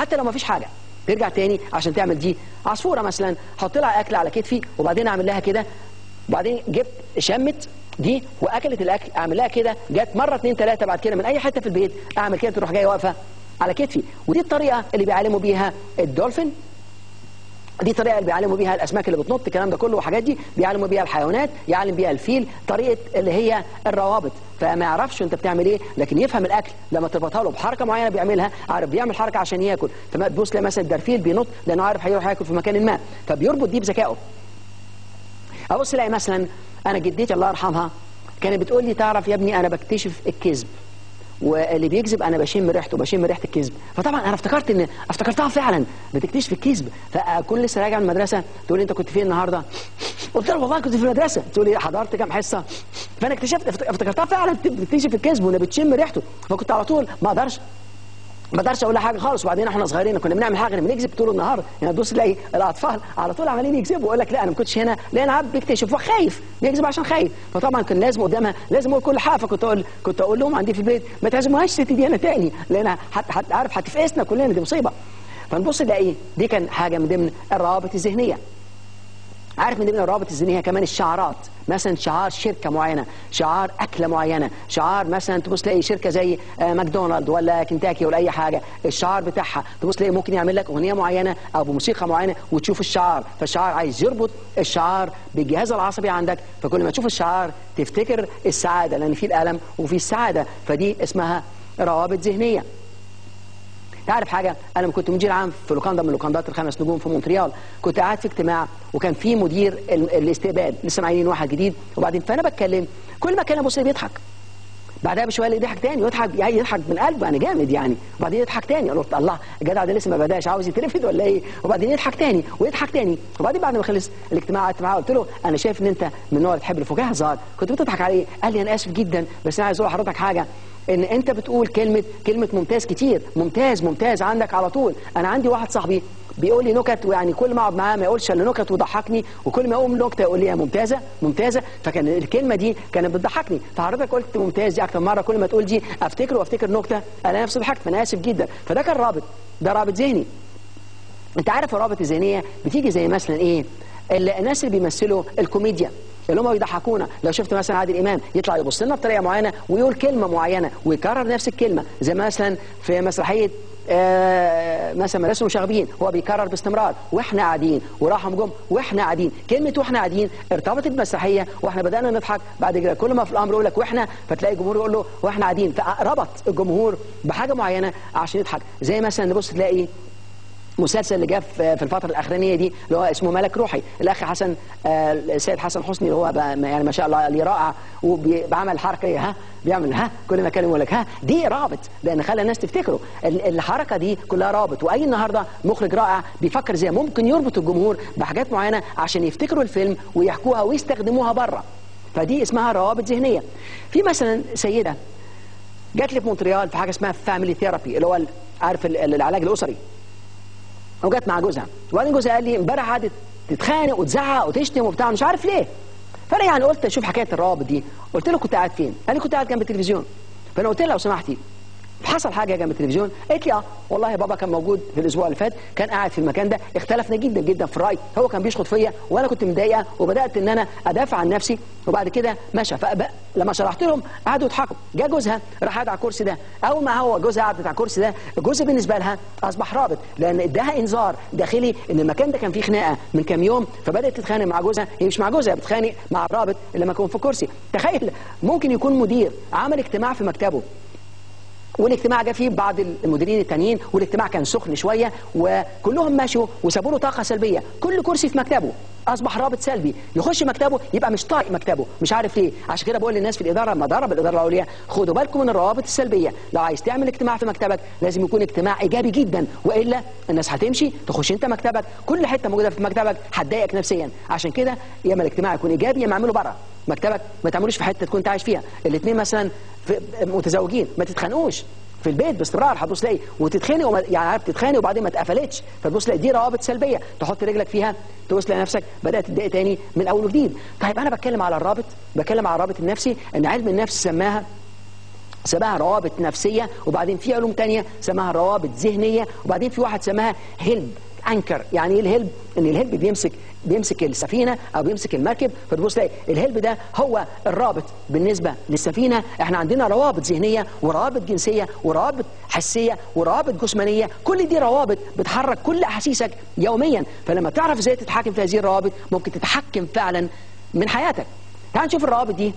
حتى لو ما فيش حاجه ترجع تاني عشان تعمل دي عصفوره مثلا حط لها اكل على كتفي وبعدين اعمل لها كده وبعدين جبت شمت دي واكلت الاكل اعمل لها كده جت مره اثنين ثلاثه بعد كده من اي حته في البيت اعمل كده تروح جايه واقفه على كتفي ودي الطريقه اللي بيعلموا بيها الدولفين دي طريقه اللي بيعلموا بيها الاسماك اللي بتنط الكلام ده كله وحاجات دي بيعلموا بيها الحيوانات يعلم بيها الفيل طريقه اللي هي الروابط فما يعرفش انت بتعمل ايه لكن يفهم الاكل لما تربطها له بحركه معينه بيعملها عارف بيعمل حركه عشان ياكل فما تبص تلاقي مثلا الدرفيل بينط لانه عارف هيروح ياكل في مكان ما فبيربط دي بذكائه ابص الاقي مثلا انا جدتي الله يرحمها كانت بتقول لي تعرف يا ابني انا بكتشف الكذب واللي بيكذب انا بشم ريحته بشم ريحه الكذب فطبعا انا افتكرت ان افتكرتها فعلا بتكتشف الكذب فكل لسه راجع من المدرسه تقول لي انت كنت فين النهارده قلت لها والله كنت في المدرسه تقول لي حضرت كام حصه فانا اكتشفت افتكرتها فعلا بتكتشف الكذب وانها بتشم ريحته فكنت على طول ما اقدرش ما اقدرش اقول لها حاجه خالص وبعدين احنا صغيرين كنا بنعمل حاجه بنكذب طول النهار يعني تبص تلاقي الاطفال على طول عمالين يكذبوا ويقول لك لا انا ما كنتش هنا لان عب بيكتشف وخايف بيكذب عشان خايف فطبعا كان لازم قدامها لازم اقول كل حاجه فكنت اقول كنت اقول لهم عندي في البيت ما تعزموهاش ست دي انا تاني لان حت حت عارف هتفقسنا كلنا دي مصيبه فنبص نلاقي دي كان حاجه من ضمن الروابط الذهنيه عارف من ضمن الروابط الذهنيه كمان الشعارات مثلا شعار شركه معينه شعار اكله معينه شعار مثلا تبص تلاقي شركه زي ماكدونالد ولا كنتاكي ولا اي حاجه الشعار بتاعها تبص تلاقي ممكن يعمل لك اغنيه معينه او بموسيقى معينه وتشوف الشعار فالشعار عايز يربط الشعار بالجهاز العصبي عندك فكل ما تشوف الشعار تفتكر السعاده لان في الالم وفي السعاده فدي اسمها روابط ذهنيه تعرف حاجة أنا لما كنت مدير عام في لوكاندا من لوكاندات الخمس نجوم في مونتريال كنت قاعد في اجتماع وكان في مدير الاستقبال لسه معينين واحد جديد وبعدين فأنا بتكلم كل ما اتكلم بص بيضحك بعدها بشويه الاقي ضحك تاني ويضحك يعني يضحك من قلبه يعني جامد يعني وبعدين يضحك تاني قلت الله الجدع ده لسه ما بداش عاوز يترفد ولا ايه وبعدين يضحك تاني ويضحك تاني وبعدين بعد ما خلص الاجتماع قعدت معاه قلت له انا شايف ان انت من النوع اللي تحب الفكاهه الظاهر كنت بتضحك عليه قال لي انا اسف جدا بس انا عايز اقول لحضرتك حاجه ان انت بتقول كلمه كلمه ممتاز كتير ممتاز ممتاز عندك على طول انا عندي واحد صاحبي بيقول لي نكت ويعني كل ما اقعد معاه ما يقولش الا نكت وضحكني وكل ما اقوم نكته يقول لي يا ممتازه ممتازه فكان الكلمه دي كانت بتضحكني فحضرتك قلت ممتاز دي اكتر مره كل ما تقول دي افتكر وافتكر نكته انا نفسي ضحكت فانا اسف جدا فده كان رابط ده رابط ذهني انت عارف الرابط الذهنيه بتيجي زي مثلا ايه الناس اللي بيمثلوا الكوميديا اللي هم بيضحكونا لو شفت مثلا عادل امام يطلع يبص لنا بطريقه معينه ويقول كلمه معينه ويكرر نفس الكلمه زي مثلا في مسرحيه آه مثلا مدرسه المشاغبين هو بيكرر باستمرار واحنا قاعدين وراحوا جم واحنا قاعدين كلمه واحنا قاعدين ارتبطت بمسرحيه واحنا بدانا نضحك بعد كده كل ما في الامر يقول لك واحنا فتلاقي الجمهور يقول له واحنا قاعدين فربط الجمهور بحاجه معينه عشان يضحك زي مثلا نبص تلاقي مسلسل اللي جه في الفتره الاخرانيه دي اللي هو اسمه ملك روحي الاخ حسن آه السيد حسن حسني اللي هو يعني ما شاء الله اللي رائع وبيعمل حركه ها بيعمل ها كل ما كان يقول لك ها دي رابط لان خلى الناس تفتكره الحركه دي كلها رابط واي النهارده مخرج رائع بيفكر زي ممكن يربط الجمهور بحاجات معينه عشان يفتكروا الفيلم ويحكوها ويستخدموها بره فدي اسمها روابط ذهنيه في مثلا سيده جات لي في مونتريال في حاجه اسمها فاميلي ثيرابي اللي هو عارف العلاج الاسري وجت مع جوزها وبعدين جوزها قال لي امبارح قعدت تتخانق وتزعق وتشتم وبتاع مش عارف ليه فانا يعني قلت اشوف حكايه الروابط دي قلت له كنت قاعد فين قال لي كنت قاعد جنب التلفزيون فانا قلت لها لو سمحتي حصل حاجه جنب التلفزيون قالت لي اه والله بابا كان موجود في الاسبوع اللي فات كان قاعد في المكان ده اختلفنا جدا جدا في الراي هو كان بيشخط فيا وانا كنت مضايقه وبدات ان انا ادافع عن نفسي وبعد كده مشى فلما شرحت لهم قعدوا يضحكوا جه جوزها راح قاعد على الكرسي ده اول ما هو جوزها قعدت على الكرسي ده الجزء بالنسبه لها اصبح رابط لان اداها انذار داخلي ان المكان ده كان فيه خناقه من كام يوم فبدات تتخانق مع جوزها هي مش مع جوزها بتتخانق مع الرابط اللي لما يكون في كرسي تخيل ممكن يكون مدير عمل اجتماع في مكتبه والاجتماع جه فيه بعض المديرين التانيين والاجتماع كان سخن شويه وكلهم مشوا وسابوا له طاقه سلبيه كل كرسي في مكتبه اصبح رابط سلبي يخش مكتبه يبقى مش طايق مكتبه مش عارف ليه عشان كده بقول للناس في الاداره لما ضرب الاداره العليا خدوا بالكم من الروابط السلبيه لو عايز تعمل اجتماع في مكتبك لازم يكون اجتماع ايجابي جدا والا الناس هتمشي تخش انت مكتبك كل حته موجوده في مكتبك هتضايقك نفسيا عشان كده يا اما الاجتماع يكون ايجابي يا اما اعمله بره مكتبك ما تعملوش في حته تكون انت عايش فيها الاثنين مثلا متزوجين ما تتخانقوش في البيت باستمرار هتبص تلاقي وتتخانق وما يعني عارف تتخانق وبعدين ما اتقفلتش فتبص تلاقي دي روابط سلبيه تحط رجلك فيها تبص تلاقي نفسك بدات تتضايق تاني من اول وجديد طيب انا بتكلم على الرابط بتكلم على الرابط النفسي ان علم النفس سماها سماها روابط نفسية وبعدين في علوم تانية سماها روابط ذهنية وبعدين في واحد سماها هلب انكر يعني ايه الهلب ان الهلب بيمسك بيمسك السفينه او بيمسك المركب فتبص تلاقي الهلب ده هو الرابط بالنسبه للسفينه احنا عندنا روابط ذهنيه وروابط جنسيه وروابط حسيه وروابط جسمانيه كل دي روابط بتحرك كل احاسيسك يوميا فلما تعرف ازاي تتحكم في هذه الروابط ممكن تتحكم فعلا من حياتك تعال نشوف الروابط دي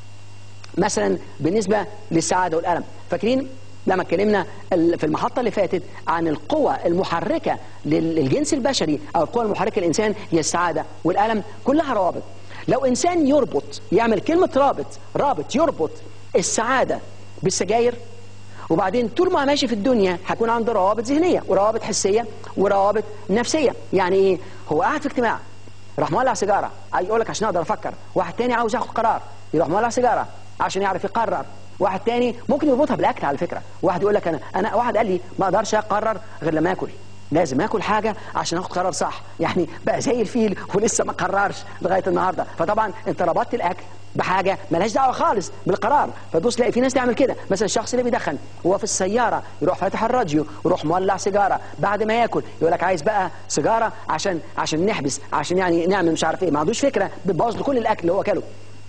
مثلا بالنسبه للسعاده والالم فاكرين لما اتكلمنا في المحطة اللي فاتت عن القوة المحركة للجنس البشري أو القوة المحركة للإنسان هي السعادة والألم كلها روابط لو إنسان يربط يعمل كلمة رابط رابط يربط السعادة بالسجاير وبعدين طول ما ماشي في الدنيا هيكون عنده روابط ذهنية وروابط حسية وروابط نفسية يعني إيه هو قاعد في اجتماع راح مولع سيجارة يقول لك عشان أقدر أفكر واحد تاني عاوز ياخد قرار يروح مولع سيجارة عشان يعرف يقرر واحد تاني ممكن يربطها بالاكل على فكره واحد يقول لك انا انا واحد قال لي ما اقدرش اقرر غير لما اكل لازم اكل حاجه عشان اخد قرار صح يعني بقى زي الفيل ولسه ما قررش لغايه النهارده فطبعا انت ربطت الاكل بحاجه ملهاش دعوه خالص بالقرار فتبص تلاقي في ناس تعمل كده مثلا الشخص اللي بيدخن وهو في السياره يروح فاتح الراديو يروح مولع سيجاره بعد ما ياكل يقول لك عايز بقى سيجاره عشان عشان نحبس عشان يعني نعمل مش عارف ايه ما عندوش فكره بتبوظ له كل الاكل اللي هو اكله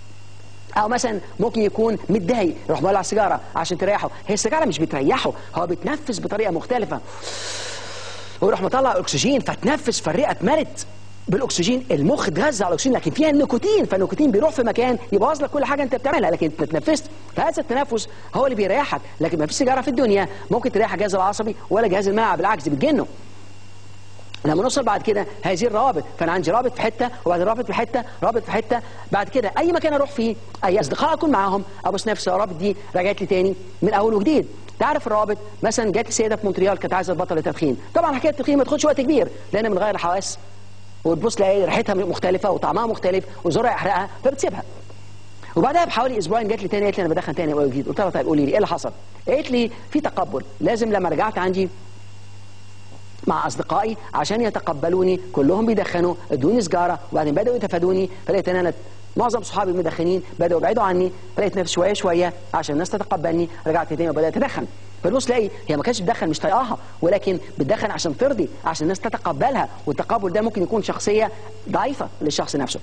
او مثلا ممكن يكون متضايق يروح مولع سيجاره عشان تريحه هي السيجاره مش بتريحه هو بيتنفس بطريقه مختلفه ويروح مطلع اكسجين فتنفس فالرئه اتملت بالاكسجين المخ اتغذى على الاكسجين لكن فيها النيكوتين فالنيكوتين بيروح في مكان يبوظ لك كل حاجه انت بتعملها لكن انت اتنفست فهذا التنفس هو اللي بيريحك لكن ما فيش سيجاره في الدنيا ممكن تريح الجهاز العصبي ولا جهاز المناعه بالعكس دي بتجنه لما نوصل بعد كده هذه الروابط فانا عندي رابط في حته وبعد رابط في حته رابط في حته بعد كده اي مكان اروح فيه اي اصدقاء اكون معاهم ابص نفس الروابط دي رجعت لي تاني من اول وجديد تعرف الروابط مثلا جات سيده في مونتريال كانت عايزه تبطل التدخين طبعا حكايه التدخين ما تاخدش وقت كبير لان بنغير الحواس وتبص تلاقي ريحتها مختلفه وطعمها مختلف وزورها يحرقها فبتسيبها وبعدها بحوالي اسبوعين جات لي تاني قالت لي انا بدخن تاني اول وجديد قلت لها طيب قولي لي ايه اللي حصل؟ قالت لي في تقبل لازم لما رجعت عندي مع أصدقائي عشان يتقبلوني كلهم بيدخنوا ادوني سجارة وبعدين بدأوا يتفادوني فلقيت أن أنا معظم صحابي المدخنين بدأوا يبعدوا عني فلقيت نفسي شوية شوية عشان الناس تتقبلني رجعت تاني وبدأت أدخن فالبص تلاقي هي ما كانتش بتدخن مش طايقاها ولكن بتدخن عشان ترضي عشان الناس تتقبلها والتقبل ده ممكن يكون شخصية ضعيفة للشخص نفسه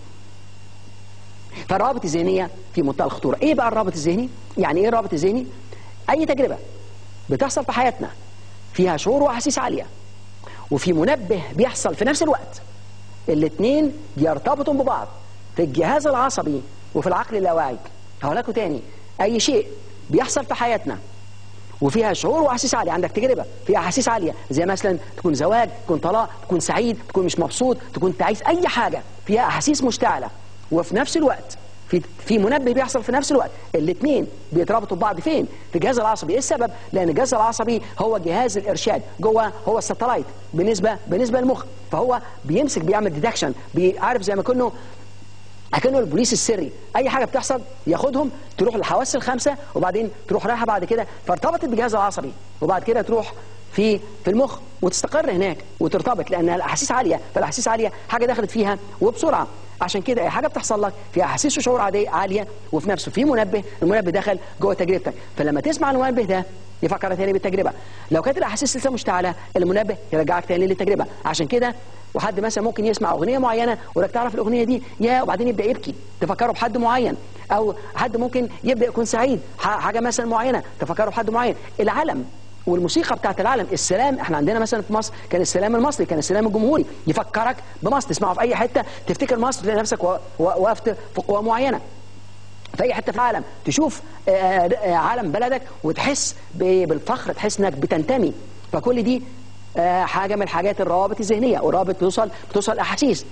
فالرابط الذهنية في منتهى الخطورة ايه بقى الرابط الذهني يعني ايه الرابط الذهني اي تجربة بتحصل في حياتنا فيها شعور واحاسيس عاليه وفي منبه بيحصل في نفس الوقت الاثنين بيرتبطوا ببعض في الجهاز العصبي وفي العقل اللاواعي هقول لكم تاني اي شيء بيحصل في حياتنا وفيها شعور واحاسيس عاليه عندك تجربه فيها احاسيس عاليه زي مثلا تكون زواج تكون طلاق تكون سعيد تكون مش مبسوط تكون تعيس اي حاجه فيها احاسيس مشتعله وفي نفس الوقت في في منبه بيحصل في نفس الوقت الاثنين بيتربطوا ببعض فين في الجهاز العصبي ايه السبب لان الجهاز العصبي هو جهاز الارشاد جوه هو الساتلايت بالنسبه بالنسبه للمخ فهو بيمسك بيعمل ديتكشن بيعرف زي ما كانه اكنه البوليس السري اي حاجه بتحصل ياخدهم تروح للحواس الخمسه وبعدين تروح رايحه بعد كده فارتبطت بالجهاز العصبي وبعد كده تروح في في المخ وتستقر هناك وترتبط لان الاحاسيس عاليه فالاحاسيس عاليه حاجه دخلت فيها وبسرعه عشان كده اي حاجه بتحصل لك فيها احاسيس وشعور عاديه عاليه وفي نفسه في منبه المنبه دخل جوه تجربتك فلما تسمع المنبه ده يفكرك تاني بالتجربه لو كانت الاحاسيس لسه مشتعله المنبه يرجعك تاني للتجربه عشان كده وحد مثلا ممكن يسمع اغنيه معينه ولك تعرف الاغنيه دي يا وبعدين يبدا يبكي تفكره بحد معين او حد ممكن يبدا يكون سعيد حاجه مثلا معينه تفكره بحد معين العالم والموسيقى بتاعت العالم السلام احنا عندنا مثلا في مصر كان السلام المصري كان السلام الجمهوري يفكرك بمصر تسمعه في اي حته تفتكر مصر تلاقي نفسك وقفت في قوه معينه في اي حته في العالم تشوف عالم بلدك وتحس بالفخر تحس انك بتنتمي فكل دي حاجه من الحاجات الروابط الذهنيه والروابط بتوصل بتوصل احاسيس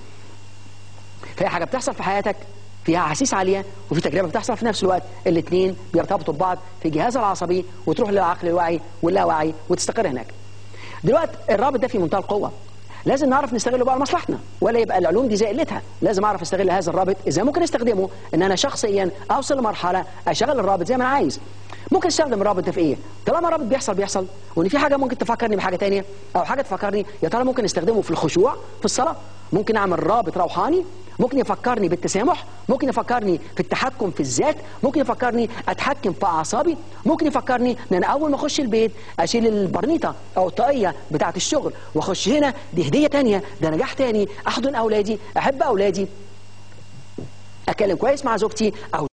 فهي حاجه بتحصل في حياتك فيها احاسيس عاليه وفي تجربه بتحصل في نفس الوقت الاثنين بيرتبطوا ببعض في الجهاز العصبي وتروح للعقل الواعي واللاواعي وتستقر هناك. دلوقتي الرابط ده في منتهى القوه. لازم نعرف نستغله بقى لمصلحتنا ولا يبقى العلوم دي زي قلتها لازم اعرف استغل هذا الرابط ازاي ممكن استخدمه ان انا شخصيا اوصل لمرحله اشغل الرابط زي ما انا عايز ممكن استخدم الرابط ده في ايه طالما الرابط بيحصل بيحصل وان في حاجه ممكن تفكرني بحاجه تانية او حاجه تفكرني يا ترى ممكن استخدمه في الخشوع في الصلاه ممكن اعمل رابط روحاني ممكن يفكرني بالتسامح ممكن يفكرني في التحكم في الذات ممكن يفكرني اتحكم في اعصابي ممكن يفكرني ان انا اول ما اخش البيت اشيل البرنيطه او الطاقيه بتاعه الشغل واخش هنا دي هديه تانية ده نجاح تاني احضن اولادي احب اولادي اتكلم كويس مع زوجتي او